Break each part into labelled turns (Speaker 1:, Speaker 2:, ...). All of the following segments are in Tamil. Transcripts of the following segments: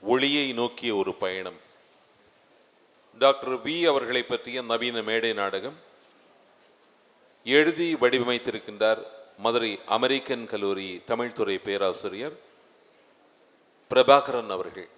Speaker 1: ஒளியை நோக்கிய ஒரு பயணம் டாக்டர் வி அவர்களை பற்றிய நவீன மேடை நாடகம் எழுதி வடிவமைத்திருக்கின்றார் மதுரை அமெரிக்கன் கல்லூரி தமிழ்துறை பேராசிரியர் பிரபாகரன் அவர்கள்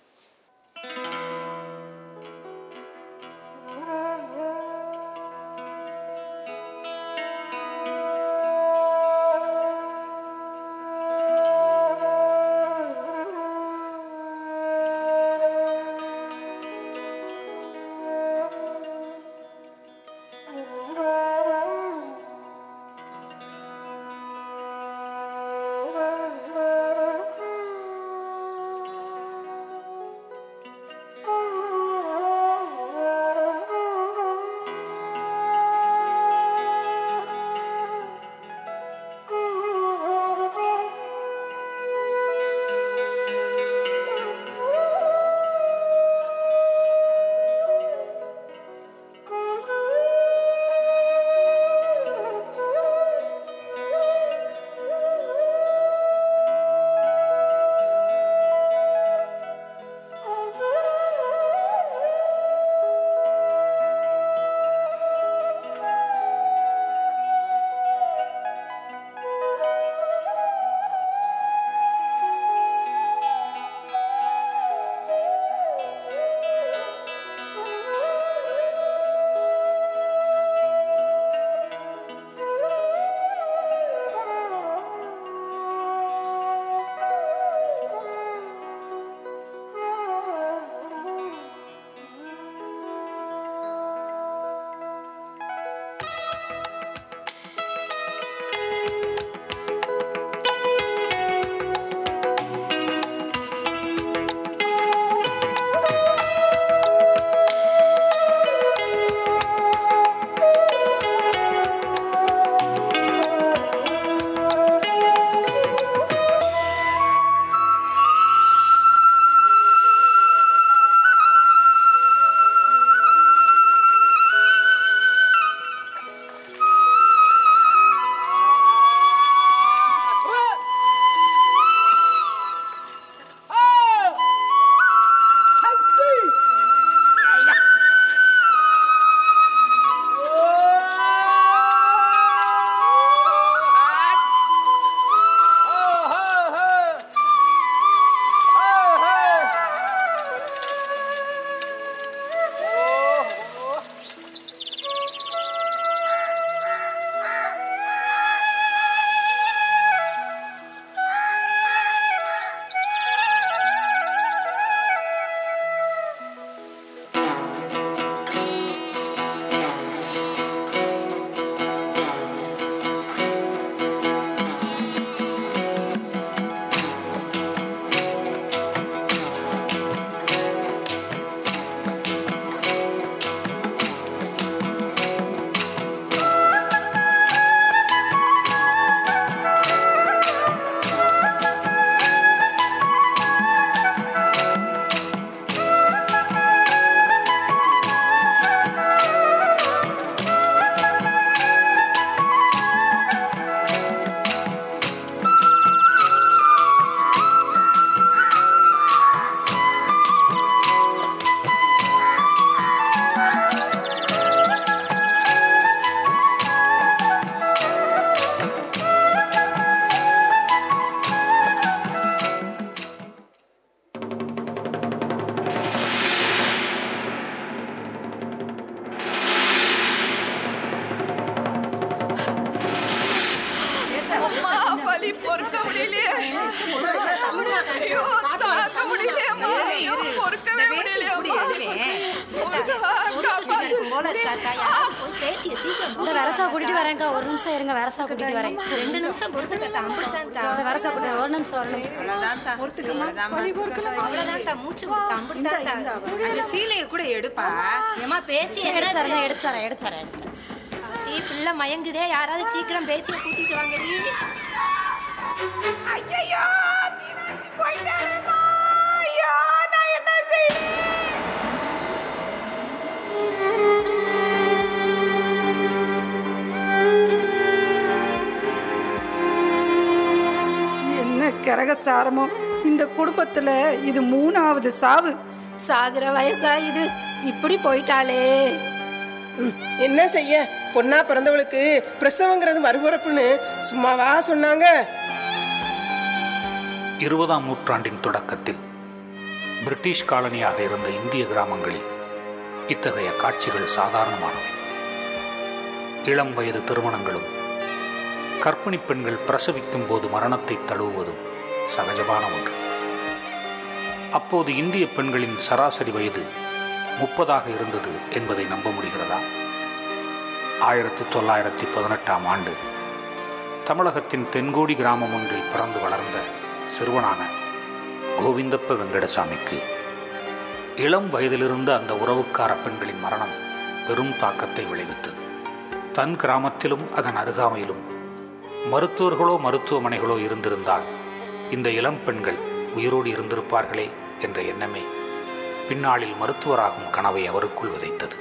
Speaker 2: அம்மா வலி பொறுக்க முடியலையே ஐயோ தாங்க முடியலையேம்மா ஐயோ பொறுக்கவே முடியலையேம்மா முருகா, காப்பாத்து.
Speaker 3: இந்த வரசா கூட்டிட்டு வரேன்க்கா ஒரு நிமிஷம் இருங்க வரசா கூட்டிட்டு வரேன்
Speaker 4: ரெண்டு நிமிஷம் பொறுத்துக்க அம்பிட்டான்
Speaker 3: இந்த வரசா கூட்டிட்டு ஒரு நிமிஷம் ஒரு நிமிஷம்
Speaker 4: அவ்வளவுதான் மூச்சு கொடுத்து அம்பிட்டான்
Speaker 2: அந்த சீலையை கூட எடுப்பா
Speaker 4: ஏமா பேச்சு
Speaker 3: எடுத்து
Speaker 4: என்னாச்சு
Speaker 3: தரேன் எடுத்து தரேன் எடுத்து தரேன் எடுத்து தரேன்
Speaker 4: நீ பிள்ளை மயங்குதே யாராவது சீக்கிரம் பேச்சியை கூட்டிட்டு வாங்கடி
Speaker 2: ஐயோ மீனாட்சி போயிட்டானேம்மா ஐயோ நான் என்ன செய்வேன்
Speaker 5: என்ன கிரக சாரமோ
Speaker 2: இந்த குடும்பத்துல இது மூணாவது சாவு
Speaker 4: சாகுற வயசா இது இப்படி போயிட்டாளே
Speaker 5: ம், என்ன செய்ய பொண்ணா பிறந்தவளுக்கு பிரசவங்கிறது மறுபிறப்புன்னு சும்மாவா சொன்னாங்க
Speaker 6: இருபதாம் நூற்றாண்டின் தொடக்கத்தில் பிரிட்டிஷ் காலனியாக இருந்த இந்திய கிராமங்களில் இத்தகைய காட்சிகள் சாதாரணமானவை இளம் வயது திருமணங்களும் கர்ப்பிணிப் பெண்கள் பிரசவிக்கும் போது மரணத்தை தழுவுவதும் சகஜமான ஒன்று அப்போது இந்திய பெண்களின் சராசரி வயது முப்பதாக இருந்தது என்பதை நம்ப முடிகிறதா ஆயிரத்தி தொள்ளாயிரத்தி பதினெட்டாம் ஆண்டு தமிழகத்தின் தென்கோடி கிராமம் ஒன்றில் பிறந்து வளர்ந்த சிறுவனான கோவிந்தப்ப வெங்கடசாமிக்கு இளம் வயதிலிருந்து அந்த உறவுக்கார பெண்களின் மரணம் பெரும் தாக்கத்தை விளைவித்தது தன் கிராமத்திலும் அதன் அருகாமையிலும் மருத்துவர்களோ மருத்துவமனைகளோ இருந்திருந்தால் இந்த இளம் பெண்கள் உயிரோடு இருந்திருப்பார்களே என்ற எண்ணமே பின்னாளில் மருத்துவராகும் கனவை அவருக்குள் விதைத்தது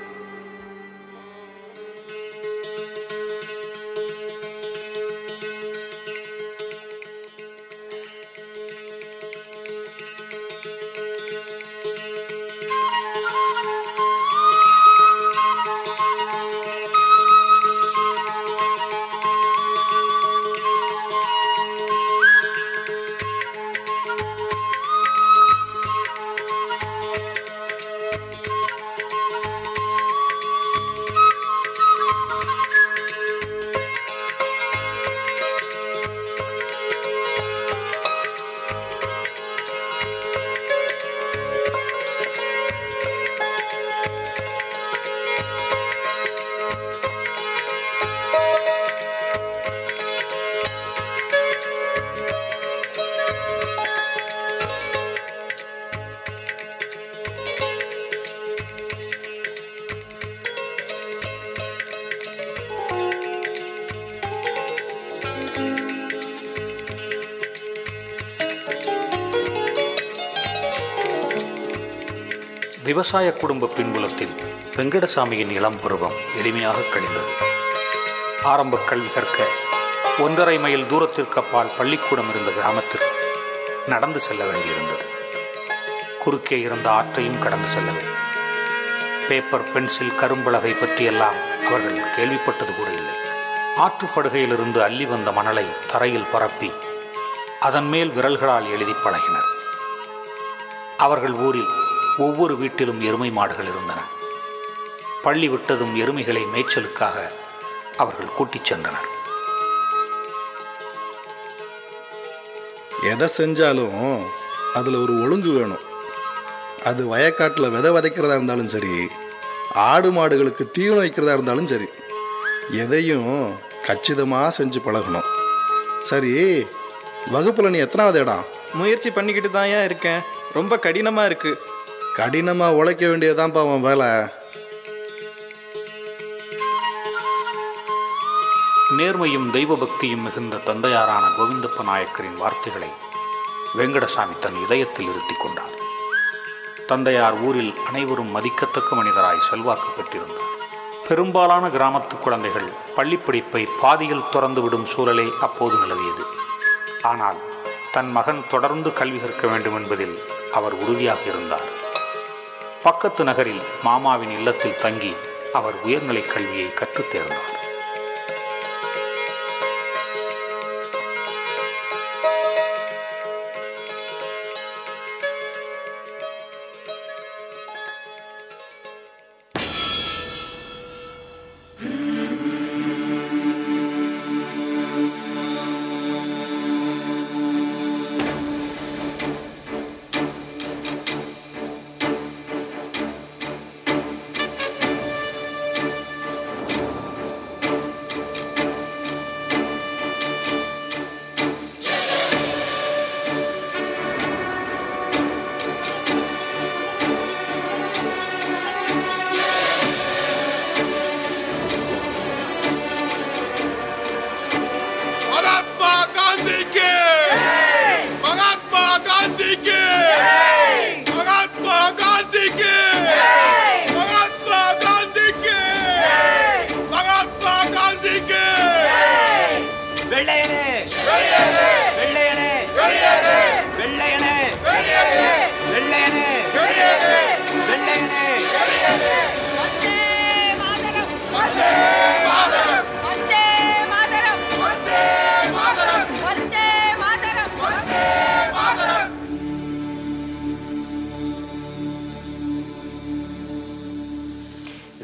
Speaker 6: விவசாய குடும்ப பின்புலத்தில் வெங்கடசாமியின் இளம் பருவம் எளிமையாக கழிந்தது ஆரம்ப கல்வி கற்க ஒன்றரை மைல் தூரத்திற்கு அப்பால் பள்ளிக்கூடம் இருந்த கிராமத்திற்கு நடந்து செல்ல வேண்டியிருந்தது குறுக்கே இருந்த ஆற்றையும் கடந்து செல்ல வேண்டும் பேப்பர் பென்சில் கரும்பலகை பற்றியெல்லாம் அவர்கள் கேள்விப்பட்டது கூட இல்லை ஆற்றுப்படுகையிலிருந்து அள்ளி வந்த மணலை தரையில் பரப்பி அதன் மேல் விரல்களால் எழுதி பழகினர் அவர்கள் ஊரில் ஒவ்வொரு வீட்டிலும் எருமை மாடுகள் இருந்தன பள்ளி விட்டதும் எருமைகளை மேய்ச்சலுக்காக அவர்கள் கூட்டிச் சென்றனர்
Speaker 7: எதை செஞ்சாலும் அதில் ஒரு ஒழுங்கு வேணும் அது வயக்காட்டில் விதை விதைக்கிறதா இருந்தாலும் சரி ஆடு மாடுகளுக்கு தீவனம் வைக்கிறதா இருந்தாலும் சரி எதையும் கச்சிதமாக செஞ்சு பழகணும் சரி வகுப்பில் நீ எத்தனாவது இடம்
Speaker 8: முயற்சி பண்ணிக்கிட்டு தான் ஏன் இருக்கேன் ரொம்ப கடினமாக இருக்குது
Speaker 7: கடினமாக உழைக்க வேண்டியதுதான்ப்பா அவன் வேலை
Speaker 6: நேர்மையும் தெய்வ பக்தியும் மிகுந்த தந்தையாரான கோவிந்தப்ப நாயக்கரின் வார்த்தைகளை வெங்கடசாமி தன் இதயத்தில் இருத்தி கொண்டார் தந்தையார் ஊரில் அனைவரும் மதிக்கத்தக்க மனிதராய் செல்வாக்கு பெற்றிருந்தார் பெரும்பாலான கிராமத்து குழந்தைகள் பள்ளிப்படிப்பை பாதியில் துறந்து விடும் சூழலே அப்போது நிலவியது ஆனால் தன் மகன் தொடர்ந்து கல்வி கற்க வேண்டும் என்பதில் அவர் உறுதியாக இருந்தார் பக்கத்து நகரில் மாமாவின் இல்லத்தில் தங்கி அவர் உயர்நிலைக் கல்வியை கற்றுத் தேர்ந்தார்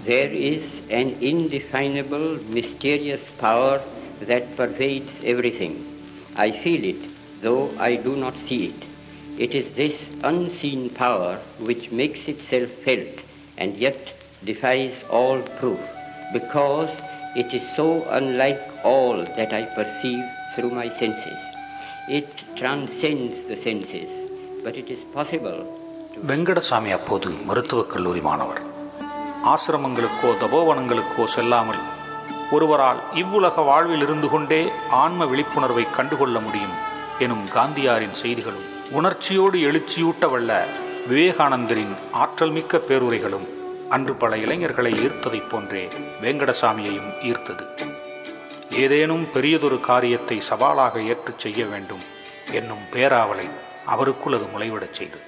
Speaker 9: There is an indefinable, mysterious power that pervades everything. I feel it, though I do not see it. It is this unseen power which makes itself felt and yet defies all proof, because it is so unlike all that I perceive through my senses. It transcends the senses, but it is possible
Speaker 6: Venkatasamy அப்போது மருத்துவக் கல்லூரி மாணவர் ஆசிரமங்களுக்கோ தபோவனங்களுக்கோ செல்லாமல் ஒருவரால் இவ்வுலக வாழ்வில் இருந்து கொண்டே ஆன்ம விழிப்புணர்வை கண்டுகொள்ள முடியும் எனும் காந்தியாரின் செய்திகளும் உணர்ச்சியோடு எழுச்சியூட்ட வல்ல விவேகானந்தரின் ஆற்றல் மிக்க பேருரைகளும் அன்று பல இளைஞர்களை ஈர்த்ததைப் போன்றே வேங்கடசாமியையும் ஈர்த்தது ஏதேனும் பெரியதொரு காரியத்தை சவாலாக ஏற்றுச் செய்ய வேண்டும் என்னும் பேராவலை அவருக்குள் அது முளைவிடச் செய்தது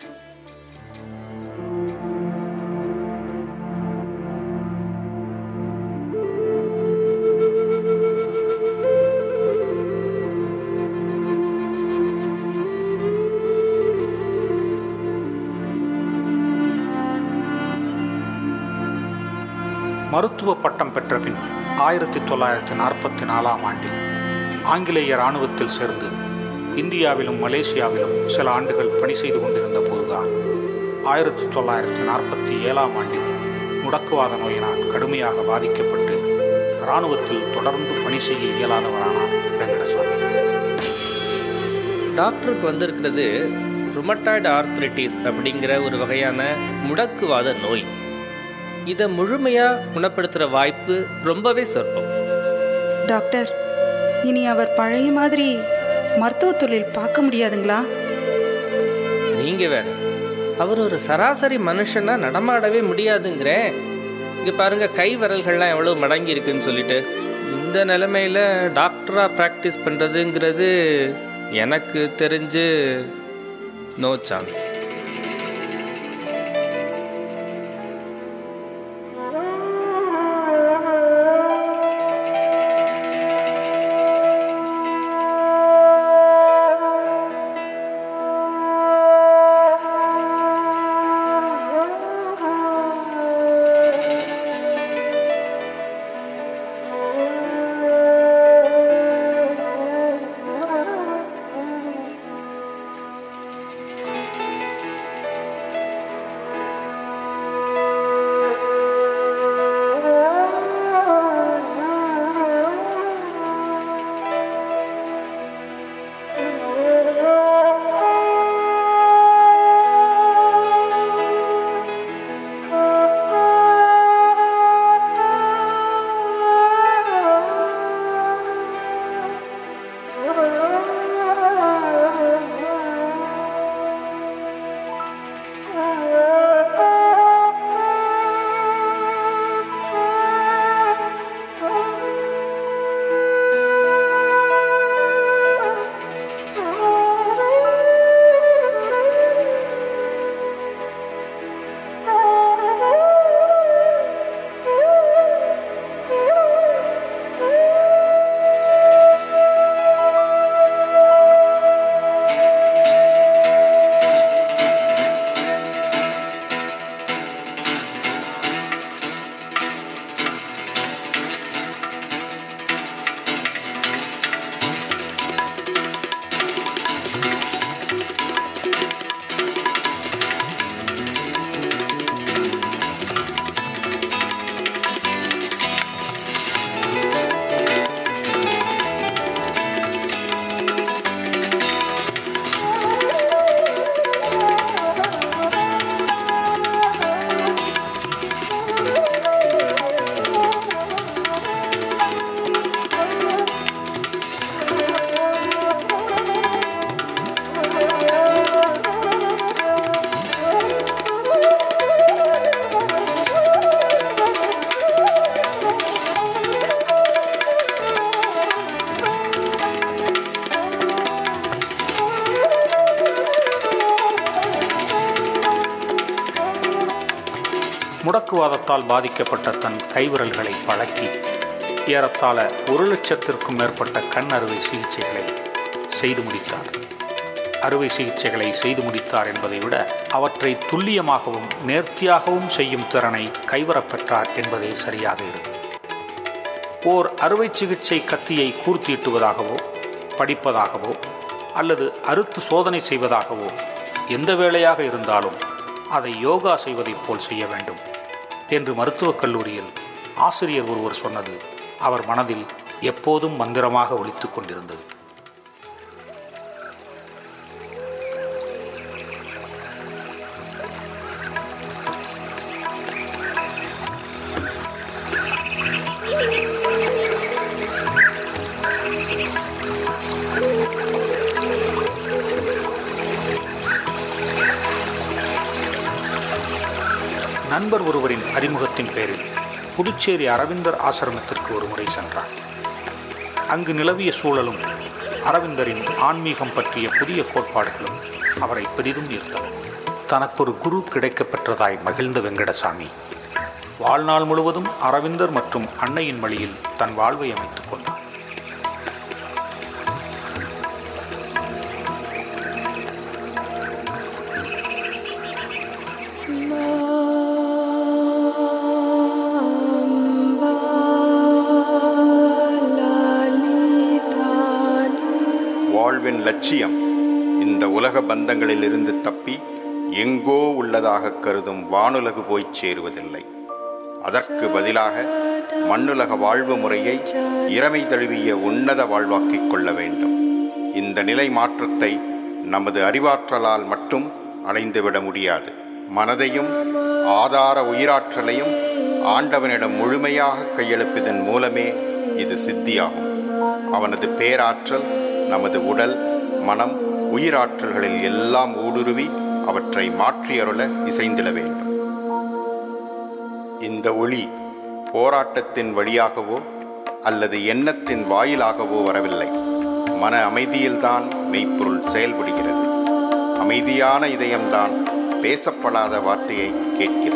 Speaker 6: மருத்துவ பட்டம் பெற்ற பின் ஆயிரத்தி தொள்ளாயிரத்தி நாற்பத்தி நாலாம் ஆண்டில் ஆங்கிலேய இராணுவத்தில் சேர்ந்து இந்தியாவிலும் மலேசியாவிலும் சில ஆண்டுகள் பணி செய்து கொண்டிருந்த போதுதான் ஆயிரத்தி தொள்ளாயிரத்தி நாற்பத்தி ஏழாம் ஆண்டில் முடக்குவாத நோயினால் கடுமையாக பாதிக்கப்பட்டு இராணுவத்தில் தொடர்ந்து பணி செய்ய இயலாதவரானார் வெங்கடசாமி
Speaker 10: டாக்டருக்கு வந்திருக்கிறது ருமட்டாய்டு ஆர்த்ரிட்டிஸ் அப்படிங்கிற ஒரு வகையான முடக்குவாத நோய் இதை முழுமையாக குணப்படுத்துகிற வாய்ப்பு ரொம்பவே சொற்பம்
Speaker 2: டாக்டர் இனி அவர் பழைய மாதிரி மருத்துவ தொழில் பார்க்க முடியாதுங்களா
Speaker 10: நீங்கள் வேற அவர் ஒரு சராசரி மனுஷனா நடமாடவே முடியாதுங்கிறேன் இங்கே பாருங்க கை விரல்கள்லாம் எவ்வளோ மடங்கி இருக்குன்னு சொல்லிட்டு இந்த நிலைமையில டாக்டராக ப்ராக்டிஸ் பண்ணுறதுங்கிறது எனக்கு தெரிஞ்சு நோ சான்ஸ்
Speaker 6: முடக்குவாதத்தால் பாதிக்கப்பட்ட தன் கைவிரல்களை பழக்கி ஏறத்தாழ ஒரு லட்சத்திற்கும் மேற்பட்ட கண் அறுவை சிகிச்சைகளை செய்து முடித்தார் அறுவை சிகிச்சைகளை செய்து முடித்தார் என்பதை விட அவற்றை துல்லியமாகவும் நேர்த்தியாகவும் செய்யும் திறனை கைவரப்பெற்றார் என்பதே சரியாக இருக்கும் ஓர் அறுவை சிகிச்சை கத்தியை கூர்த்தீட்டுவதாகவோ படிப்பதாகவோ அல்லது அறுத்து சோதனை செய்வதாகவோ எந்த வேலையாக இருந்தாலும் அதை யோகா செய்வதைப் போல் செய்ய வேண்டும் என்று மருத்துவக் கல்லூரியில் ஆசிரியர் ஒருவர் சொன்னது அவர் மனதில் எப்போதும் மந்திரமாக ஒலித்துக் கொண்டிருந்தது நண்பர் ஒருவரின் அறிமுகத்தின் பேரில் புதுச்சேரி அரவிந்தர் ஆசிரமத்திற்கு ஒரு முறை சென்றார் அங்கு நிலவிய சூழலும் அரவிந்தரின் ஆன்மீகம் பற்றிய புதிய கோட்பாடுகளும் அவரை பெரிதும் ஈர்த்தன தனக்கொரு குரு கிடைக்கப் பெற்றதாய் மகிழ்ந்த வெங்கடசாமி வாழ்நாள் முழுவதும் அரவிந்தர் மற்றும் அன்னையின் வழியில் தன் வாழ்வை அமைத்துக் கொண்டார்
Speaker 11: வாழ்வின் லட்சியம் இந்த உலக பந்தங்களிலிருந்து தப்பி எங்கோ உள்ளதாக கருதும் வானுலகு போய்ச் சேருவதில்லை அதற்கு பதிலாக மண்ணுலக வாழ்வு முறையை இறமை தழுவிய உன்னத வாழ்வாக்கிக் கொள்ள வேண்டும் இந்த நிலை மாற்றத்தை நமது அறிவாற்றலால் மட்டும் அடைந்துவிட முடியாது மனதையும் ஆதார உயிராற்றலையும் ஆண்டவனிடம் முழுமையாக கையெழுப்பதன் மூலமே இது சித்தியாகும் அவனது பேராற்றல் நமது உடல் மனம் உயிராற்றல்களில் எல்லாம் ஊடுருவி அவற்றை மாற்றியருள இசைந்திட வேண்டும் இந்த ஒளி போராட்டத்தின் வழியாகவோ அல்லது எண்ணத்தின் வாயிலாகவோ வரவில்லை மன அமைதியில்தான் மெய்ப்பொருள் செயல்படுகிறது அமைதியான இதயம்தான் பேசப்படாத வார்த்தையை கேட்கிறது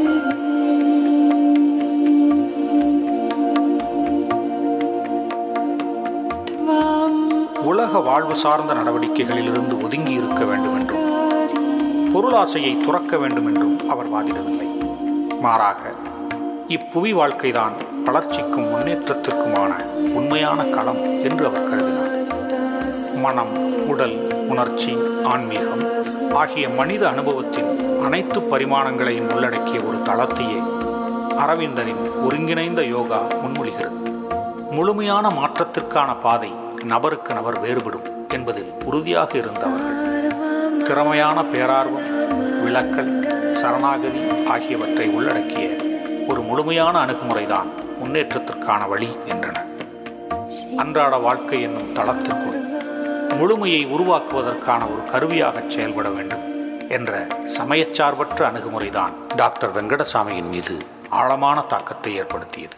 Speaker 6: உலக வாழ்வு சார்ந்த நடவடிக்கைகளிலிருந்து ஒதுங்கி இருக்க வேண்டும் என்றும் பொருளாசையை துறக்க வேண்டும் என்றும் அவர் வாதிடவில்லை மாறாக இப்புவி வாழ்க்கைதான் வளர்ச்சிக்கும் முன்னேற்றத்திற்குமான உண்மையான களம் என்று அவர் கருதினார் மனம் உடல் உணர்ச்சி ஆன்மீகம் ஆகிய மனித அனுபவத்தின் அனைத்து பரிமாணங்களையும் உள்ளடக்கிய ஒரு தளத்தையே அரவிந்தனின் ஒருங்கிணைந்த யோகா முன்மொழிகிறது முழுமையான மாற்றத்திற்கான பாதை நபருக்கு நபர் வேறுபடும் என்பதில் உறுதியாக இருந்தவர்கள் திறமையான பேரார்வம் விளக்கல் சரணாகதி ஆகியவற்றை உள்ளடக்கிய ஒரு முழுமையான அணுகுமுறைதான் முன்னேற்றத்திற்கான வழி என்றனர் அன்றாட வாழ்க்கை என்னும் தளத்திற்குள் முழுமையை உருவாக்குவதற்கான ஒரு கருவியாக செயல்பட வேண்டும் என்ற சமயச்சார்பற்ற அணுகுமுறைதான் டாக்டர் வெங்கடசாமியின் மீது ஆழமான தாக்கத்தை ஏற்படுத்தியது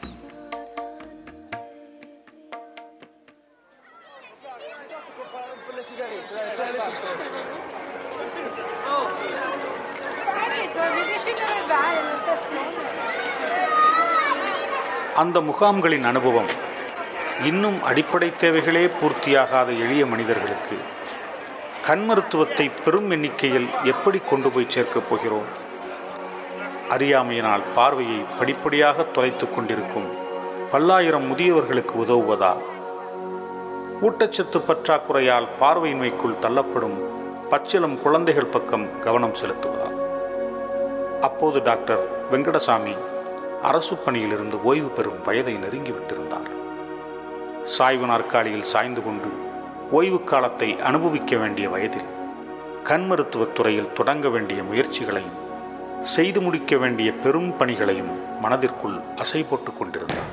Speaker 6: அந்த முகாம்களின் அனுபவம் இன்னும் அடிப்படை தேவைகளே பூர்த்தியாகாத எளிய மனிதர்களுக்கு கண் மருத்துவத்தை பெரும் எண்ணிக்கையில் எப்படி கொண்டு போய் சேர்க்கப் போகிறோம் அறியாமையினால் பார்வையை படிப்படியாக தொலைத்துக் கொண்டிருக்கும் பல்லாயிரம் முதியவர்களுக்கு உதவுவதா ஊட்டச்சத்து பற்றாக்குறையால் பார்வையின்மைக்குள் தள்ளப்படும் பச்சிலம் குழந்தைகள் பக்கம் கவனம் செலுத்துவதா அப்போது டாக்டர் வெங்கடசாமி அரசு பணியிலிருந்து ஓய்வு பெறும் வயதை நெருங்கிவிட்டிருந்தார் சாய்வு நாற்காலியில் சாய்ந்து கொண்டு ஓய்வு காலத்தை அனுபவிக்க வேண்டிய வயதில் கண் மருத்துவத் துறையில் தொடங்க வேண்டிய முயற்சிகளையும் செய்து முடிக்க வேண்டிய பெரும் பணிகளையும் மனதிற்குள் அசை போட்டுக் கொண்டிருந்தார்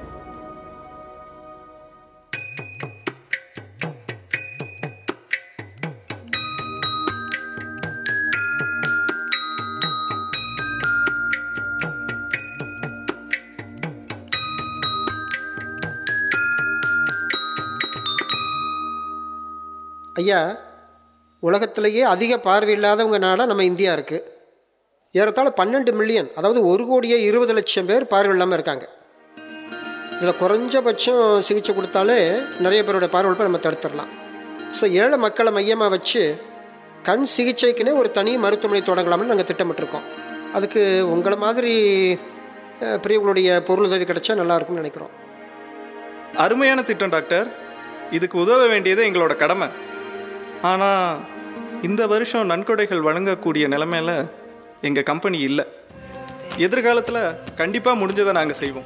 Speaker 12: ஐயா உலகத்திலேயே அதிக பார்வை இல்லாதவங்க நாடாக நம்ம இந்தியா இருக்குது ஏறத்தாழ பன்னெண்டு மில்லியன் அதாவது ஒரு கோடியே இருபது லட்சம் பேர் பார்வை இல்லாமல் இருக்காங்க இதில் குறைஞ்சபட்சம் சிகிச்சை கொடுத்தாலே நிறைய பேரோட பார்வை இழப்பை நம்ம தடுத்துடலாம் ஸோ ஏழை மக்களை மையமாக வச்சு கண் சிகிச்சைக்குன்னே ஒரு தனி மருத்துவமனை தொடங்கலாம்னு நாங்கள் திட்டமிட்டிருக்கோம் அதுக்கு உங்களை மாதிரி அஹ், பெரியவங்களுடைய பொருளுதவி கிடைச்சா நல்லா இருக்கும்னு நினைக்கிறோம்
Speaker 8: அருமையான திட்டம் டாக்டர் இதுக்கு உதவ வேண்டியது எங்களோட கடமை ஆனால் இந்த வருஷம் நன்கொடைகள் வழங்கக்கூடிய நிலைமையில எங்கள் கம்பெனி இல்லை எதிர்காலத்தில் கண்டிப்பாக முடிஞ்சதை நாங்கள் செய்வோம்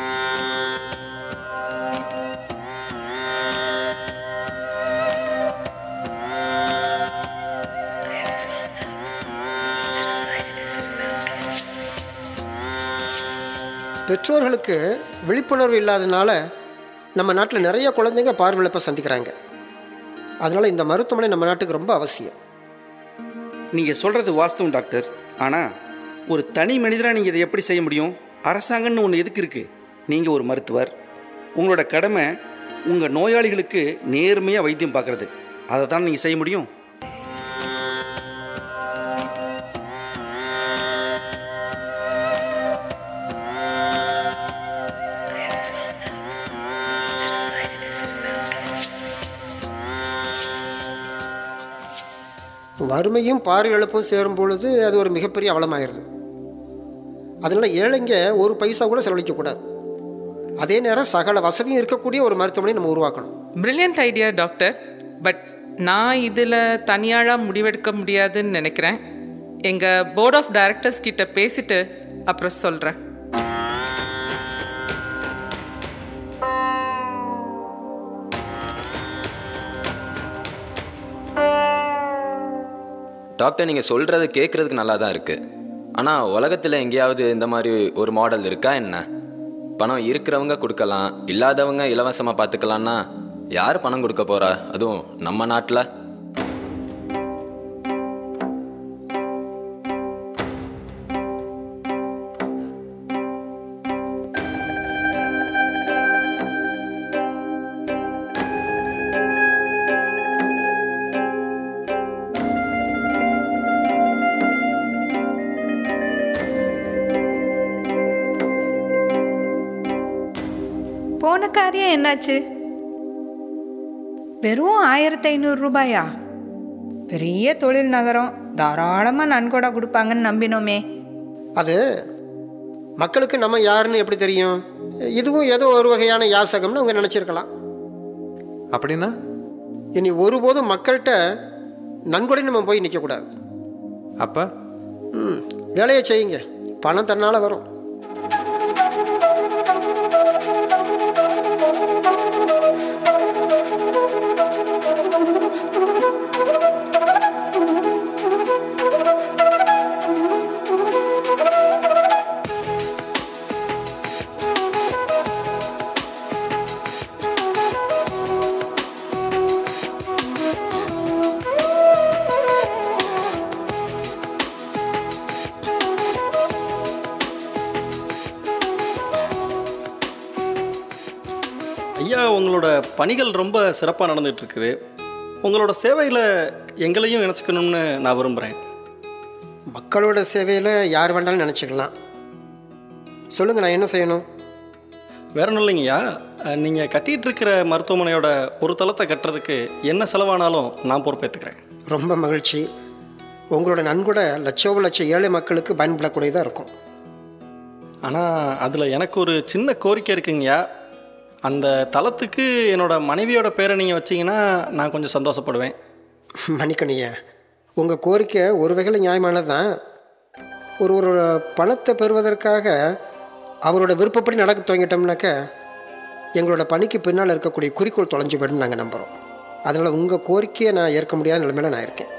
Speaker 12: பெற்றோர்களுக்கு விழிப்புணர்வு இல்லாதனால நம்ம நாட்டில் நிறைய குழந்தைங்க பார்வையிழப்பை சந்திக்கிறாங்க அதனால் இந்த மருத்துவமனை நம்ம நாட்டுக்கு ரொம்ப அவசியம்
Speaker 13: நீங்கள் சொல்கிறது வாஸ்தவம் டாக்டர் ஆனால் ஒரு தனி மனிதராக நீங்கள் இதை எப்படி செய்ய முடியும் அரசாங்கம்னு ஒன்று எதுக்கு இருக்குது நீங்கள் ஒரு மருத்துவர் உங்களோட கடமை உங்கள் நோயாளிகளுக்கு நேர்மையாக வைத்தியம் பார்க்குறது அதை தான் நீங்கள் செய்ய முடியும்
Speaker 12: வறுமையும் பார்வையிழப்பும் சேரும் பொழுது அது ஒரு மிகப்பெரிய அவலமாயிருது அதனால் ஏழைங்க ஒரு பைசா கூட செலவழிக்கக்கூடாது அதே நேரம் சகல வசதியும் இருக்கக்கூடிய ஒரு மருத்துவமனை நம்ம உருவாக்கணும்
Speaker 14: பிரில்லியன்ட் ஐடியா டாக்டர் பட் நான் இதில் தனியாளாக முடிவெடுக்க முடியாதுன்னு நினைக்கிறேன் எங்கள் போர்ட் ஆஃப் டைரக்டர்ஸ் கிட்ட பேசிட்டு அப்புறம் சொல்கிறேன்
Speaker 15: டாக்டர் நீங்கள் சொல்கிறது கேட்குறதுக்கு நல்லா தான் இருக்குது ஆனால் உலகத்தில் எங்கேயாவது இந்த மாதிரி ஒரு மாடல் இருக்கா என்ன பணம் இருக்கிறவங்க கொடுக்கலாம் இல்லாதவங்க இலவசமாக பார்த்துக்கலான்னா யார் பணம் கொடுக்க போகிறா அதுவும் நம்ம நாட்டில்
Speaker 2: போன காரியம் என்னாச்சு வெறும் ஆயிரத்தி ஐநூறு ரூபாயா பெரிய தொழில் நகரம் தாராளமாக நன்கொடை கொடுப்பாங்கன்னு நம்பினோமே
Speaker 12: அது மக்களுக்கு நம்ம யாருன்னு எப்படி தெரியும் இதுவும் ஏதோ ஒரு வகையான யாசகம்னு அவங்க நினச்சிருக்கலாம்
Speaker 8: அப்படின்னா
Speaker 12: இனி ஒருபோதும் மக்கள்கிட்ட நன்கொடை நம்ம போய் நிற்கக்கூடாது
Speaker 8: அப்போ
Speaker 12: ம் வேலையை செய்யுங்க பணம் தன்னால் வரும்
Speaker 8: ஐயா உங்களோட பணிகள் ரொம்ப சிறப்பாக நடந்துட்டு இருக்குது உங்களோட சேவையில் எங்களையும் இணைச்சிக்கணும்னு நான் விரும்புகிறேன்
Speaker 12: மக்களோட சேவையில் யார் வேண்டாலும் நினச்சிக்கலாம் சொல்லுங்கள் நான் என்ன செய்யணும்
Speaker 8: வேற ஒன்றும் இல்லைங்கய்யா நீங்கள் கட்டிகிட்டு இருக்கிற மருத்துவமனையோட ஒரு தளத்தை கட்டுறதுக்கு என்ன செலவானாலும் நான் பொறுப்பேற்றுக்கிறேன்
Speaker 12: ரொம்ப மகிழ்ச்சி உங்களோட நன்கொடை லட்சோப லட்சம் ஏழை மக்களுக்கு பயன்படக்கூடியதாக இருக்கும்
Speaker 8: ஆனால் அதில் எனக்கு ஒரு சின்ன கோரிக்கை இருக்குங்கய்யா அந்த தளத்துக்கு என்னோட மனைவியோட பேரை நீங்கள் வச்சீங்கன்னா நான் கொஞ்சம் சந்தோஷப்படுவேன்
Speaker 12: மன்னிக்கணிய உங்கள் கோரிக்கை ஒரு வகையில் நியாயமானது தான் ஒரு ஒரு பணத்தை பெறுவதற்காக அவரோட விருப்பப்படி நடக்க துவங்கிட்டோம்னாக்க எங்களோட பணிக்கு பின்னால் இருக்கக்கூடிய குறிக்கோள் தொலைஞ்சு போயிடும் நாங்கள் நம்புகிறோம் அதனால் உங்கள் கோரிக்கையை நான் ஏற்க முடியாத நிலைமையில நான் இருக்கேன்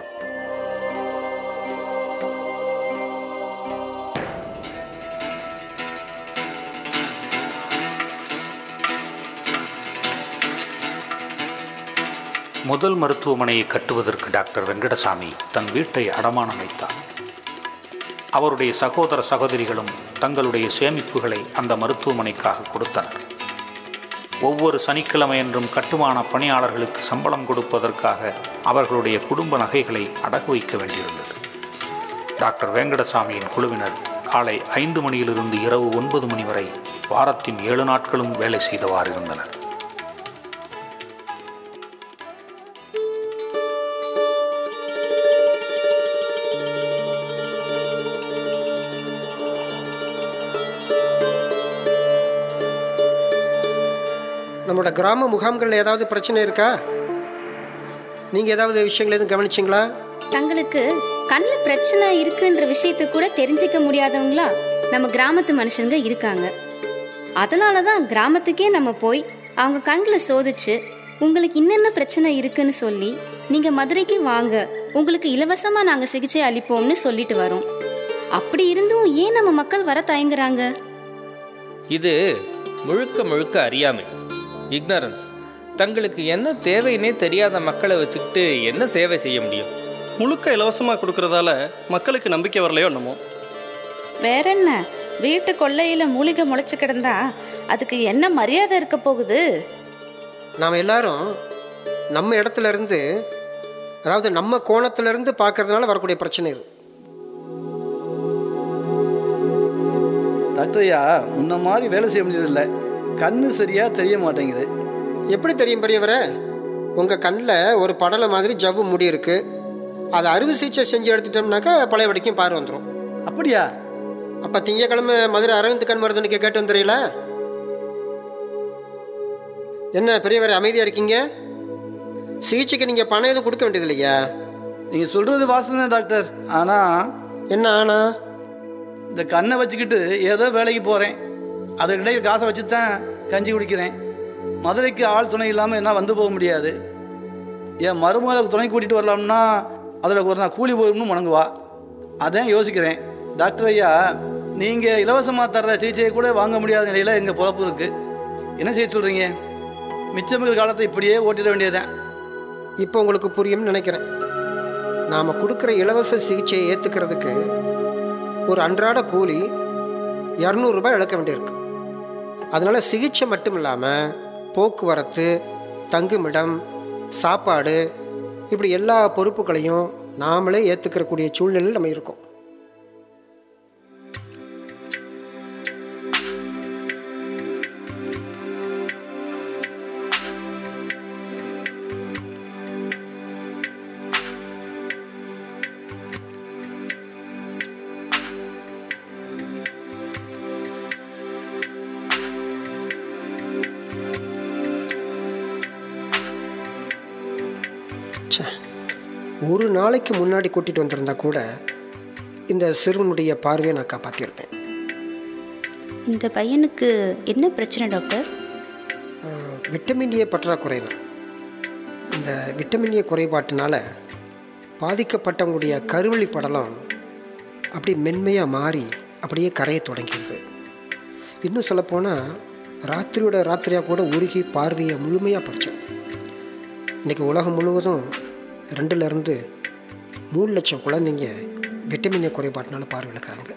Speaker 6: முதல் மருத்துவமனையை கட்டுவதற்கு டாக்டர் வெங்கடசாமி தன் வீட்டை அடமானம் வைத்தார் அவருடைய சகோதர சகோதரிகளும் தங்களுடைய சேமிப்புகளை அந்த மருத்துவமனைக்காக கொடுத்தனர் ஒவ்வொரு சனிக்கிழமையன்றும் கட்டுமான பணியாளர்களுக்கு சம்பளம் கொடுப்பதற்காக அவர்களுடைய குடும்ப நகைகளை அடகு வைக்க வேண்டியிருந்தது டாக்டர் வெங்கடசாமியின் குழுவினர் காலை ஐந்து மணியிலிருந்து இரவு ஒன்பது மணி வரை வாரத்தின் ஏழு நாட்களும் வேலை செய்தவாறு இருந்தனர்
Speaker 12: நம்மளோட கிராம முகாம்களில் ஏதாவது பிரச்சனை இருக்கா நீங்கள் ஏதாவது விஷயங்கள் எதுவும் கவனிச்சிங்களா
Speaker 16: தங்களுக்கு கண்ணில் பிரச்சனை இருக்குன்ற விஷயத்தை கூட தெரிஞ்சிக்க முடியாதவங்களா நம்ம கிராமத்து மனுஷங்க இருக்காங்க அதனால தான் கிராமத்துக்கே நம்ம போய் அவங்க கண்களை சோதிச்சு உங்களுக்கு என்னென்ன பிரச்சனை இருக்குன்னு சொல்லி நீங்கள் மதுரைக்கு வாங்க உங்களுக்கு இலவசமாக நாங்கள் சிகிச்சை அளிப்போம்னு சொல்லிட்டு வரோம் அப்படி இருந்தும் ஏன் நம்ம மக்கள் வர தயங்குறாங்க
Speaker 10: இது முழுக்க முழுக்க அறியாமை இக்னரன்ஸ் தங்களுக்கு என்ன தேவைன்னே தெரியாத மக்களை வச்சுக்கிட்டு என்ன சேவை செய்ய முடியும்
Speaker 8: முழுக்க இலவசமாக கொடுக்கறதால மக்களுக்கு நம்பிக்கை வரலையோ என்னமோ
Speaker 17: வேற என்ன வீட்டு கொல்லையில மூலிகை முளைச்சு கிடந்தா அதுக்கு என்ன மரியாதை இருக்க போகுது
Speaker 12: நாம் எல்லாரும் நம்ம இடத்துல இருந்து அதாவது நம்ம கோணத்துல இருந்து பார்க்கறதுனால வரக்கூடிய பிரச்சனை இது
Speaker 18: டாக்டர் ஐயா முன்ன மாதிரி வேலை செய்ய முடியறதில்ல கண்ணு சரியா தெரிய மாட்டேங்குது
Speaker 12: எப்படி தெரியும் பெரியவரே உங்கள் கண்ணில் ஒரு படலை மாதிரி ஜவ்வு முடி இருக்கு அதை அறுவை சிகிச்சை செஞ்சு எடுத்துட்டோம்னாக்கா பழைய வடிக்கும் பார்வை வந்துடும்
Speaker 18: அப்படியா
Speaker 12: அப்போ திங்கக்கிழமை மதுரை அரவிந்த் கண் மருத்துவனுக்கு கேட்டு வந்துடுறீங்களா என்ன பெரியவரே அமைதியாக இருக்கீங்க சிகிச்சைக்கு நீங்கள் பணம் எதுவும் கொடுக்க வேண்டியது இல்லையா
Speaker 18: நீங்கள் சொல்கிறது வாசனை டாக்டர் ஆனால்
Speaker 12: என்ன ஆனா
Speaker 18: இந்த கண்ணை வச்சுக்கிட்டு ஏதோ வேலைக்கு போகிறேன் அதற்கிடையே காசை வச்சு தான் கஞ்சி குடிக்கிறேன் மதுரைக்கு ஆள் துணை இல்லாமல் என்ன வந்து போக முடியாது என் மருமகளை துணை கூட்டிகிட்டு வரலாம்னா அதில் ஒரு நான் கூலி போயிடணும் முணங்குவா அதான் யோசிக்கிறேன் டாக்டர் ஐயா நீங்கள் இலவசமாக தர்ற சிகிச்சையை கூட வாங்க முடியாத நிலையில் எங்கள் பொழப்பு இருக்குது என்ன செய்ய சொல்கிறீங்க மிச்சமிக்கிற காலத்தை இப்படியே ஓட்டிட வேண்டியதுதான்
Speaker 12: இப்போ உங்களுக்கு புரியும்னு நினைக்கிறேன் நாம் கொடுக்குற இலவச சிகிச்சையை ஏற்றுக்கிறதுக்கு ஒரு அன்றாட கூலி இரநூறுபா இழக்க வேண்டியிருக்கு அதனால் சிகிச்சை மட்டும் இல்லாமல் போக்குவரத்து தங்குமிடம் சாப்பாடு இப்படி எல்லா பொறுப்புகளையும் நாமளே ஏற்றுக்கிறக்கூடிய சூழ்நிலையில் நம்ம இருக்கோம் ச்சே ஒரு நாளைக்கு முன்னாடி கூட்டிகிட்டு வந்திருந்தா கூட இந்த சிறுவனுடைய பார்வையை நான் காப்பாற்றியிருப்பேன்
Speaker 17: இந்த பையனுக்கு என்ன பிரச்சனை டாக்டர்
Speaker 12: ஆஹ், விட்டமின் ஏ பற்றாக்குறை தான் இந்த விட்டமின் ஏ குறைபாட்டினால பாதிக்கப்பட்டவங்களுடைய கருவழி படலம் அப்படி மென்மையாக மாறி அப்படியே கரைய தொடங்கிடுது இன்னும் சொல்லப்போனால் ராத்திரியோட ராத்திரியாக கூட உருகி பார்வையை முழுமையாக பறிச்சோம் இன்றைக்கி உலகம் முழுவதும் ரெண்டுலேருந்து மூணு லட்சம் குழந்தைங்க விட்டமின் ஏ குறைபாட்டினால பார்வை இழக்கிறாங்க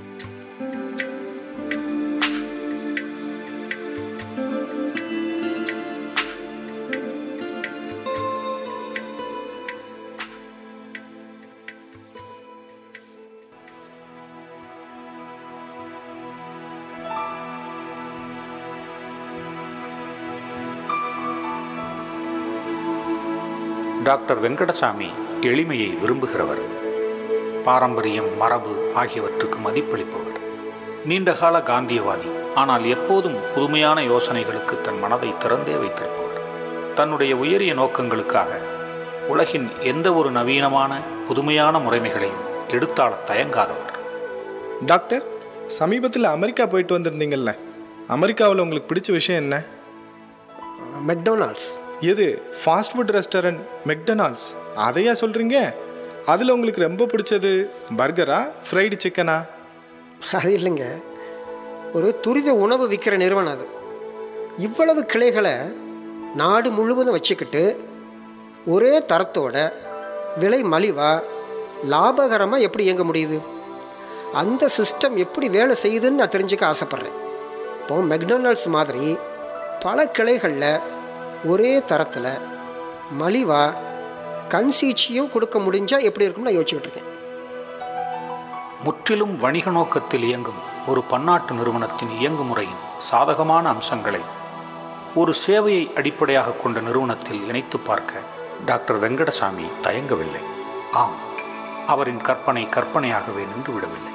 Speaker 6: டாக்டர் வெங்கடசாமி எளிமையை விரும்புகிறவர் பாரம்பரியம் மரபு ஆகியவற்றுக்கு மதிப்பளிப்பவர் நீண்டகால காந்தியவாதி ஆனால் எப்போதும் புதுமையான யோசனைகளுக்கு தன் மனதை திறந்தே வைத்திருப்பவர் தன்னுடைய உயரிய நோக்கங்களுக்காக உலகின் எந்த ஒரு நவீனமான புதுமையான முறைமைகளையும் எடுத்தாள தயங்காதவர்
Speaker 19: டாக்டர் சமீபத்தில் அமெரிக்கா போயிட்டு வந்திருந்தீங்கல்ல அமெரிக்காவில் உங்களுக்கு பிடிச்ச விஷயம் என்ன
Speaker 12: மெக்டொனால்ட்ஸ்
Speaker 19: எது ஃபாஸ்ட் ஃபுட் ரெஸ்டாரண்ட் மெக்டொனால்ட்ஸ் அதையா சொல்கிறீங்க அதில் உங்களுக்கு ரொம்ப பிடிச்சது பர்கரா ஃப்ரைடு சிக்கனா
Speaker 12: அது இல்லைங்க ஒரு துரித உணவு விற்கிற நிறுவனம் அது இவ்வளவு கிளைகளை நாடு முழுவதும் வச்சுக்கிட்டு ஒரே தரத்தோட விலை மலிவாக லாபகரமாக எப்படி இயங்க முடியுது அந்த சிஸ்டம் எப்படி வேலை செய்யுதுன்னு நான் தெரிஞ்சுக்க ஆசைப்பட்றேன் இப்போ மெக்டொனால்ட்ஸ் மாதிரி பல கிளைகளில் ஒரே தரத்தில் மலிவாக கண் சிகிச்சையும் கொடுக்க முடிஞ்சால் எப்படி இருக்கும்னு நான் யோசிச்சுக்கிட்டு இருக்கேன்
Speaker 6: முற்றிலும் வணிக நோக்கத்தில் இயங்கும் ஒரு பன்னாட்டு நிறுவனத்தின் இயங்குமுறையின் சாதகமான அம்சங்களை ஒரு சேவையை அடிப்படையாக கொண்ட நிறுவனத்தில் இணைத்து பார்க்க டாக்டர் வெங்கடசாமி தயங்கவில்லை ஆம் அவரின் கற்பனை கற்பனையாகவே நின்றுவிடவில்லை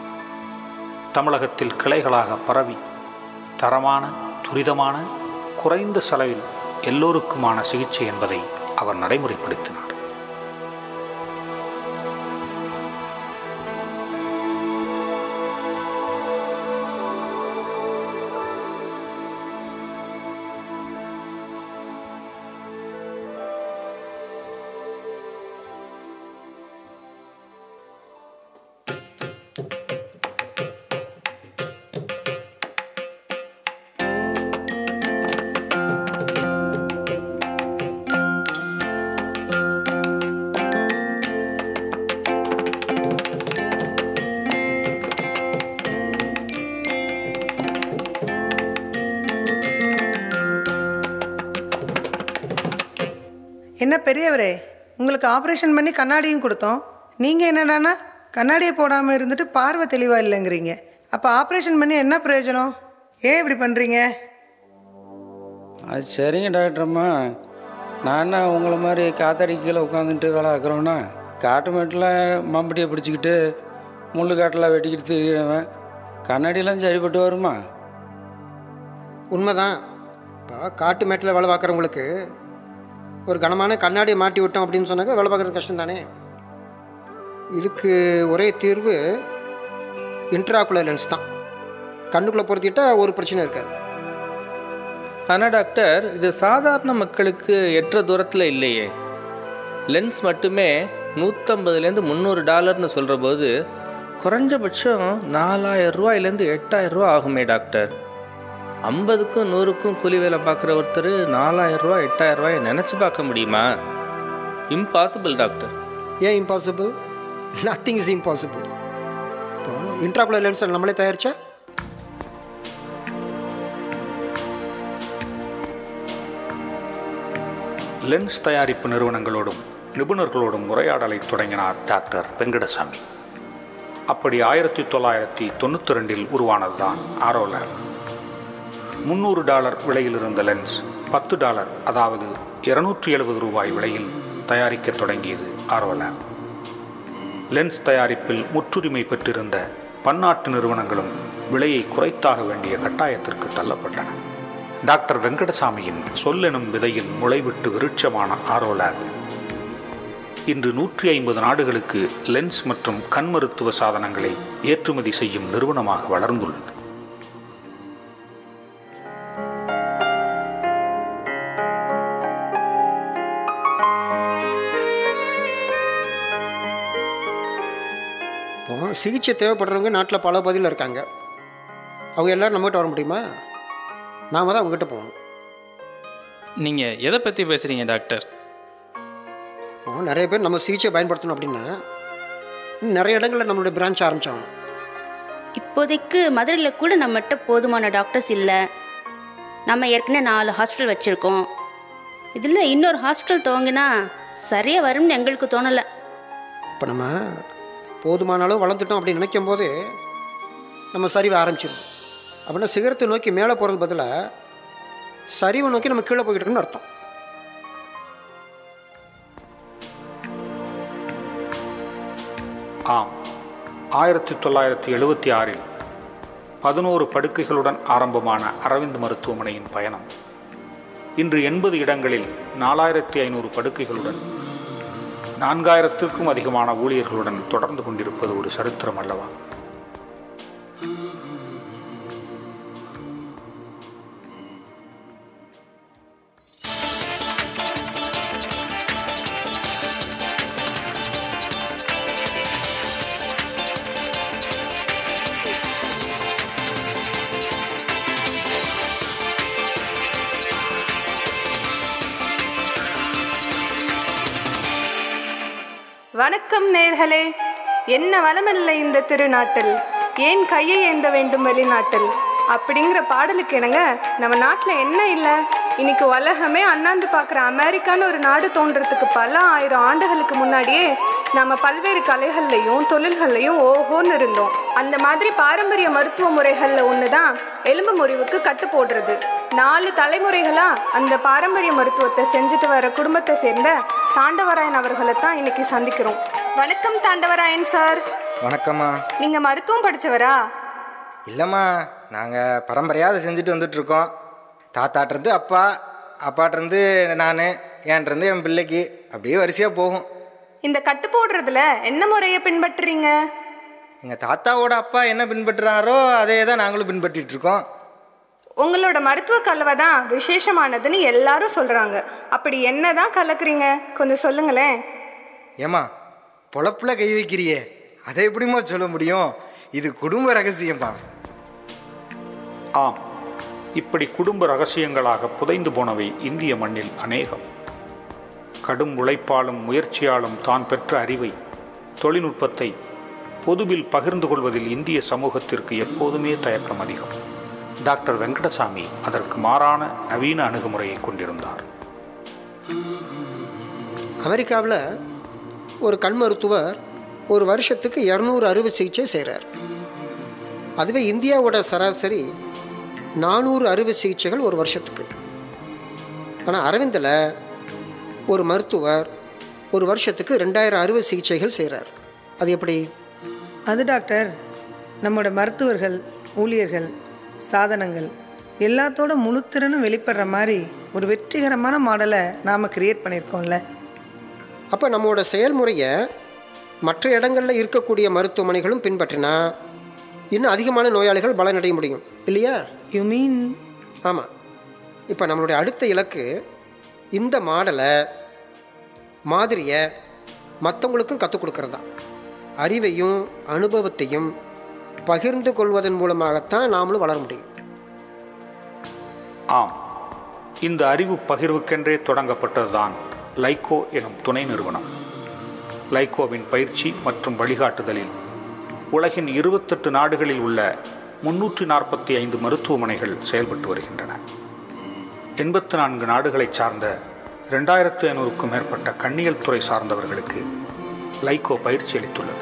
Speaker 6: தமிழகத்தில் கிளைகளாக பரவி தரமான துரிதமான குறைந்த செலவில் எல்லோருக்குமான சிகிச்சை என்பதை அவர் நடைமுறைப்படுத்தினார்
Speaker 2: என்ன பெரியவரே உங்களுக்கு ஆப்ரேஷன் பண்ணி கண்ணாடியும் கொடுத்தோம் நீங்கள் என்னடான்னா கண்ணாடியை போடாமல் இருந்துட்டு பார்வை தெளிவாக இல்லைங்கிறீங்க அப்போ ஆப்ரேஷன் பண்ணி என்ன பிரயோஜனம் ஏன் இப்படி பண்ணுறீங்க
Speaker 20: அது சரிங்க டாக்டரம்மா நான் என்ன உங்களை மாதிரி காத்தாடி கீழே உட்காந்துட்டு வேலை ஆக்குறோன்னா காட்டு மேட்டில் மம்பட்டியை பிடிச்சிக்கிட்டு முள்ளு காட்டெல்லாம் வெட்டிக்கிட்டு திரியிறவன் கண்ணாடியெல்லாம் சரிப்பட்டு வருமா
Speaker 12: உண்மைதான் இப்போ காட்டு மேட்டில் வேலை பார்க்குறவங்களுக்கு ஒரு கனமான கண்ணாடியை மாட்டி விட்டோம் அப்படின்னு சொன்னாக்க வேலை பார்க்குறது கஷ்டம் தானே இதுக்கு ஒரே தீர்வு இன்ட்ராகுலர் லென்ஸ் தான் கண்ணுக்குள்ளே பொருத்திட்டா ஒரு பிரச்சனை இருக்காது
Speaker 10: ஆனால் டாக்டர் இது சாதாரண மக்களுக்கு எற்ற தூரத்தில் இல்லையே லென்ஸ் மட்டுமே நூற்றம்பதுலேருந்து முந்நூறு டாலர்னு சொல்கிற போது குறைஞ்சபட்சம் நாலாயிரம் ரூபாயிலேருந்து எட்டாயிரம் ரூபா ஆகுமே டாக்டர் ஐம்பதுக்கும் நூறுக்கும் கூலி வேலை பார்க்குற ஒருத்தர் நாலாயிரம் ரூபா எட்டாயிரம் ரூபாயை நினச்சி பார்க்க முடியுமா இம்பாசிபிள் டாக்டர்
Speaker 12: ஏன் இம்பாசிபிள் நத்திங் இஸ் இம்பாசிபிள் இப்போ இன்ட்ராகுலர் லென்ஸை நம்மளே தயாரிச்சா
Speaker 6: லென்ஸ் தயாரிப்பு நிறுவனங்களோடும் நிபுணர்களோடும் உரையாடலை தொடங்கினார் டாக்டர் வெங்கடசாமி அப்படி ஆயிரத்தி தொள்ளாயிரத்தி தொண்ணூற்றி ரெண்டில் உருவானதுதான் ஆரோ லேப் முந்நூறு டாலர் விலையில் இருந்த லென்ஸ் பத்து டாலர் அதாவது இருநூற்றி எழுபது ரூபாய் விலையில் தயாரிக்க தொடங்கியது ஆரோ லேப் லென்ஸ் தயாரிப்பில் முற்றுரிமை பெற்றிருந்த பன்னாட்டு நிறுவனங்களும் விலையை குறைத்தாக வேண்டிய கட்டாயத்திற்கு தள்ளப்பட்டன டாக்டர் வெங்கடசாமியின் சொல்லெனும் விதையில் முளைவிட்டு விருட்சமான ஆரோ லேப் இன்று நூற்றி ஐம்பது நாடுகளுக்கு லென்ஸ் மற்றும் கண் மருத்துவ சாதனங்களை ஏற்றுமதி செய்யும் நிறுவனமாக வளர்ந்துள்ளது
Speaker 12: இப்போ சிகிச்சை தேவைப்படுறவங்க நாட்டில் பல பகுதியில் இருக்காங்க அவங்க எல்லோரும் நம்மகிட்ட வர முடியுமா நாம தான் அவங்ககிட்ட போகணும்
Speaker 21: நீங்கள் எதை பற்றி பேசுகிறீங்க டாக்டர்
Speaker 12: இப்போ நிறைய பேர் நம்ம சிகிச்சை பயன்படுத்தணும் அப்படின்னா இன்னும் நிறைய இடங்களில் நம்மளுடைய பிரான்ச் ஆரம்பிச்சாகணும்
Speaker 17: இப்போதைக்கு மதுரையில் கூட நம்மகிட்ட போதுமான டாக்டர்ஸ் இல்லை நம்ம ஏற்கனவே நாலு ஹாஸ்பிட்டல் வச்சுருக்கோம் இதில் இன்னொரு ஹாஸ்பிட்டல் துவங்கினா சரியாக வரும்னு எங்களுக்கு தோணலை
Speaker 12: இப்போ நம்ம போதுமான அளவு வளர்ந்துட்டோம் அப்படின்னு நினைக்கும் போது நம்ம சரிவை ஆரம்பிச்சிடும் அப்படின்னா சிகரத்தை நோக்கி மேலே போகிறது பதிலாக சரிவை நோக்கி நம்ம கீழே போய்கிட்டு இருக்கோம்னு அர்த்தம்
Speaker 6: ஆம் ஆயிரத்தி தொள்ளாயிரத்தி எழுபத்தி ஆறில் பதினோரு படுக்கைகளுடன் ஆரம்பமான அரவிந்த் மருத்துவமனையின் பயணம் இன்று எண்பது இடங்களில் நாலாயிரத்தி ஐநூறு படுக்கைகளுடன் நான்காயிரத்திற்கும் அதிகமான ஊழியர்களுடன் தொடர்ந்து கொண்டிருப்பது ஒரு சரித்திரம் அல்லவா
Speaker 22: வணக்கம் நேர்களே என்ன வளமில்லை இந்த திருநாட்டில் ஏன் கையை ஏந்த வேண்டும் வெளிநாட்டில் அப்படிங்கிற பாடலுக்கு என்னங்க நம்ம நாட்டில் என்ன இல்லை இன்னைக்கு உலகமே அண்ணாந்து பார்க்குற அமெரிக்கான்னு ஒரு நாடு தோன்றதுக்கு பல ஆயிரம் ஆண்டுகளுக்கு முன்னாடியே நம்ம பல்வேறு கலைகள்லையும் தொழில்கள்லையும் ஓஹோன்னு இருந்தோம் அந்த மாதிரி பாரம்பரிய மருத்துவ முறைகளில் ஒன்று தான் எலும்பு முறிவுக்கு கட்டு போடுறது நாலு தலைமுறைகளாக அந்த பாரம்பரிய மருத்துவத்தை செஞ்சுட்டு வர குடும்பத்தை சேர்ந்த தாண்டவராயன் அவர்களை தான் இன்னைக்கு சந்திக்கிறோம் வணக்கம் தாண்டவராயன் சார்
Speaker 23: வணக்கம்மா
Speaker 22: நீங்கள் மருத்துவம் படித்தவரா
Speaker 23: இல்லைம்மா நாங்கள் பரம்பரையாக அதை செஞ்சுட்டு வந்துட்டுருக்கோம் தாத்தாட்டுறது அப்பா
Speaker 1: அப்பாட்டிருந்து நான் என்கிட்டருந்து என் பிள்ளைக்கு அப்படியே வரிசையாக போகும்
Speaker 22: இந்த கட்டு போடுறதுல என்ன முறையை பின்பற்றுறீங்க
Speaker 1: எங்கள் தாத்தாவோட அப்பா என்ன பின்பற்றுறாரோ அதே தான் நாங்களும் பின்பற்றிட்டு இருக்கோம்
Speaker 22: உங்களோட மருத்துவ கலவை தான் விசேஷமானதுன்னு எல்லாரும் சொல்றாங்க அப்படி என்ன தான் கலக்குறீங்க கொஞ்சம் சொல்லுங்களேன்
Speaker 1: ஏம்மா பொழப்புல கை வைக்கிறியே அதை எப்படிம்மா சொல்ல முடியும் இது குடும்ப ரகசியம்ப்பா
Speaker 6: ஆம் இப்படி குடும்ப ரகசியங்களாக புதைந்து போனவை இந்திய மண்ணில் அநேகம் கடும் உழைப்பாலும் முயற்சியாலும் தான் பெற்ற அறிவை தொழில்நுட்பத்தை பொதுவில் பகிர்ந்து கொள்வதில் இந்திய சமூகத்திற்கு எப்போதுமே தயக்கம் அதிகம் டாக்டர் வெங்கடசாமி அதற்கு மாறான நவீன அணுகுமுறையை கொண்டிருந்தார்
Speaker 12: அமெரிக்காவில் ஒரு கண் மருத்துவர் ஒரு வருஷத்துக்கு இரநூறு அறுவை சிகிச்சை செய்கிறார் அதுவே இந்தியாவோட சராசரி நானூறு அறுவை சிகிச்சைகள் ஒரு வருஷத்துக்கு ஆனால் அரவிந்தில் ஒரு மருத்துவர் ஒரு வருஷத்துக்கு ரெண்டாயிரம் அறுவை சிகிச்சைகள் செய்கிறார் அது எப்படி
Speaker 2: அது டாக்டர் நம்மளோட மருத்துவர்கள் ஊழியர்கள் சாதனங்கள் எல்லாத்தோட முழுத்திறனும் வெளிப்படுற மாதிரி ஒரு வெற்றிகரமான மாடலை நாம் கிரியேட் பண்ணியிருக்கோம்ல
Speaker 12: அப்போ நம்மளோட செயல்முறையை மற்ற இடங்களில் இருக்கக்கூடிய மருத்துவமனைகளும் பின்பற்றினா இன்னும் அதிகமான நோயாளிகள் பலனடைய முடியும் இல்லையா
Speaker 2: யூ மீன்
Speaker 12: ஆமாம் இப்போ நம்மளுடைய அடுத்த இலக்கு இந்த மாடலை மாதிரியை மற்றவங்களுக்கும் கற்றுக் கொடுக்கறது தான் அறிவையும் அனுபவத்தையும் பகிர்ந்து கொள்வதன் மூலமாகத்தான் நாமளும் வளர முடியும்
Speaker 6: ஆம் இந்த அறிவு பகிர்வுக்கென்றே தொடங்கப்பட்டதுதான் லைக்கோ எனும் துணை நிறுவனம் லைக்கோவின் பயிற்சி மற்றும் வழிகாட்டுதலில் உலகின் இருபத்தெட்டு நாடுகளில் உள்ள முன்னூற்றி நாற்பத்தி ஐந்து மருத்துவமனைகள் செயல்பட்டு வருகின்றன எண்பத்து நான்கு நாடுகளைச் சார்ந்த ரெண்டாயிரத்து ஐநூறுக்கும் மேற்பட்ட கண்ணியல் துறை சார்ந்தவர்களுக்கு லைக்கோ பயிற்சி அளித்துள்ளது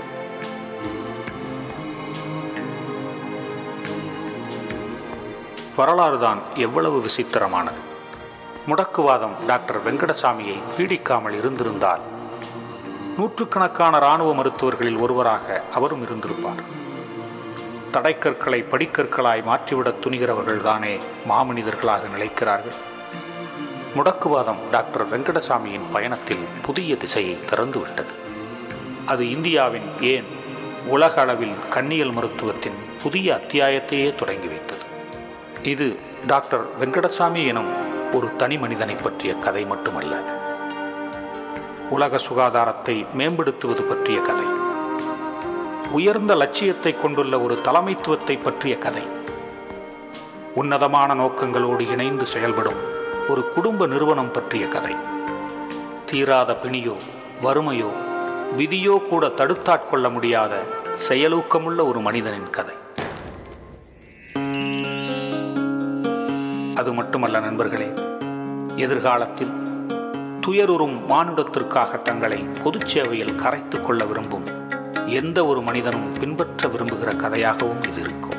Speaker 6: வரலாறுதான் எவ்வளவு விசித்திரமானது முடக்குவாதம் டாக்டர் வெங்கடசாமியை பீடிக்காமல் இருந்திருந்தால் நூற்றுக்கணக்கான இராணுவ மருத்துவர்களில் ஒருவராக அவரும் இருந்திருப்பார் தடைக்கற்களை படிக்கற்களாய் மாற்றிவிட துணிகிறவர்கள்தானே மாமனிதர்களாக நிலைக்கிறார்கள் முடக்குவாதம் டாக்டர் வெங்கடசாமியின் பயணத்தில் புதிய திசையை திறந்துவிட்டது அது இந்தியாவின் ஏன் உலக அளவில் கண்ணியல் மருத்துவத்தின் புதிய அத்தியாயத்தையே தொடங்கி வைத்தது இது டாக்டர் வெங்கடசாமி எனும் ஒரு தனி மனிதனை பற்றிய கதை மட்டுமல்ல உலக சுகாதாரத்தை மேம்படுத்துவது பற்றிய கதை உயர்ந்த லட்சியத்தை கொண்டுள்ள ஒரு தலைமைத்துவத்தை பற்றிய கதை உன்னதமான நோக்கங்களோடு இணைந்து செயல்படும் ஒரு குடும்ப நிறுவனம் பற்றிய கதை தீராத பிணியோ வறுமையோ விதியோ கூட தடுத்தாட்கொள்ள முடியாத செயலூக்கமுள்ள ஒரு மனிதனின் கதை அது மட்டுமல்ல நண்பர்களே எதிர்காலத்தில் துயருறும் மானுடத்திற்காக தங்களை பொதுச் சேவையில் கரைத்து கொள்ள விரும்பும் எந்த ஒரு மனிதனும் பின்பற்ற விரும்புகிற கதையாகவும் இது இருக்கும்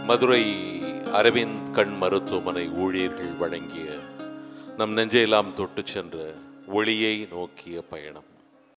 Speaker 3: மதுரை அரவிந்த் கண் மருத்துவமனை ஊழியர்கள் வழங்கிய நம் நெஞ்சையெல்லாம் தொட்டு சென்ற ஒளியை நோக்கிய பயணம்